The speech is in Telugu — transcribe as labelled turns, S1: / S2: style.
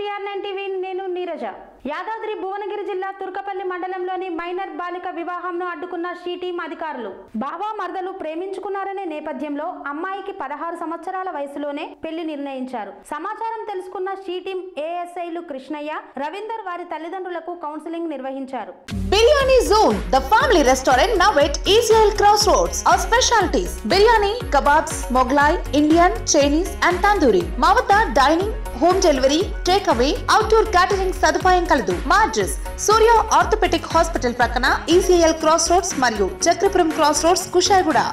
S1: టీఆర్ నైన్ టీవీ నేను నీరజ యాదాద్రి భువనగిరి జిల్లా తుర్కపల్లి మండలంలోని మైనర్ బాలిక వివాహంను అడ్డుకున్న షీ టీం అధికారులు బాబా మరదలు ప్రేమించుకున్నారనే నేపథ్యంలో అమ్మాయికి పదహారు సంవత్సరాల వయసులోనే పెళ్లి నిర్ణయించారు సమాచారం తెలుసుకున్న షీ టీం ఏఎస్ఐలు కృష్ణయ్య రవీందర్ వారి తల్లిదండ్రులకు కౌన్సిలింగ్ నిర్వహించారు
S2: Biryani Zone, the family restaurant now at ECL Crossroads. Our specialties biryani, kebabs, Moglai, Indian, Chinese, and tandoori. మా వద్ద dining home delivery take away outdoor catering సదుపాయం కలదు మా అడ్రస్ సూర్య ఆర్థోపెటిక్ హాస్పిటల్ ప్రక్కన ఈసీఎల్ క్రాస్ రోడ్స్ మరియు చక్రపురం క్రాస్ రోడ్స్ కుషాయిగూడ